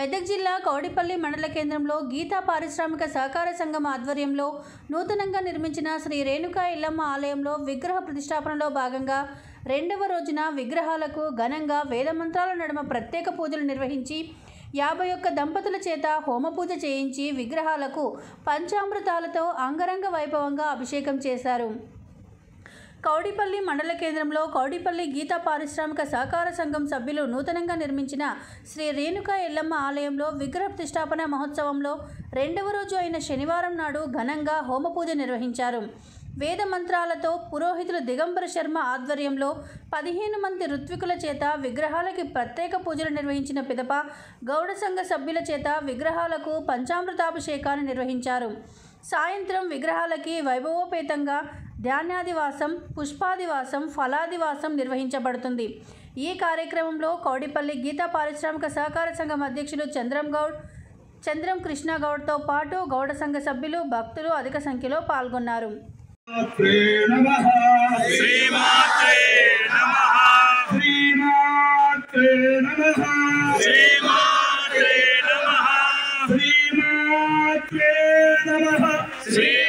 మెదక్ జిల్లా కౌడిపల్లి మండల కేంద్రంలో గీతా పారిశ్రామిక సహకార సంఘం ఆధ్వర్యంలో నూతనంగా నిర్మించిన శ్రీ రేణుకా ఇల్లమ్మ ఆలయంలో విగ్రహ ప్రతిష్టాపనలో భాగంగా రెండవ రోజున విగ్రహాలకు ఘనంగా వేదమంత్రాల నడుమ ప్రత్యేక పూజలు నిర్వహించి యాభై ఒక్క దంపతుల చేత హోమ పూజ చేయించి విగ్రహాలకు పంచామృతాలతో అంగరంగ వైభవంగా అభిషేకం చేశారు కౌడిపల్లి మండల కేంద్రంలో కౌడిపల్లి గీతా పారిశ్రామిక సహకార సంఘం సభ్యులు నూతనంగా నిర్మించిన శ్రీ రేణుకా ఎల్లమ్మ ఆలయంలో విగ్రహ ప్రతిష్టాపన మహోత్సవంలో రెండవ రోజు అయిన శనివారం నాడు ఘనంగా హోమ పూజ నిర్వహించారు వేద మంత్రాలతో పురోహితులు దిగంబర శర్మ ఆధ్వర్యంలో పదిహేను మంది ఋత్వికుల చేత విగ్రహాలకి ప్రత్యేక పూజలు నిర్వహించిన పిదప గౌడ సంఘ సభ్యుల చేత విగ్రహాలకు పంచామృతాభిషేకాన్ని నిర్వహించారు సాయంత్రం విగ్రహాలకి వైభవోపేతంగా ధాన్యాదివాసం పుష్పాదివాసం ఫలాదివాసం నిర్వహించబడుతుంది ఈ కార్యక్రమంలో కౌడిపల్లి గీతా పారిశ్రామిక సహకార సంఘం అధ్యక్షులు చంద్రం గౌడ్ చంద్రం కృష్ణ గౌడ్తో పాటు గౌడ సంఘ సభ్యులు భక్తులు అధిక సంఖ్యలో పాల్గొన్నారు శ్రీ నమః శ్రీమాత్రే నమః శ్రీమాత్రే నమః శ్రీమాత్రే నమః శ్రీమాత్రే నమః శ్రీ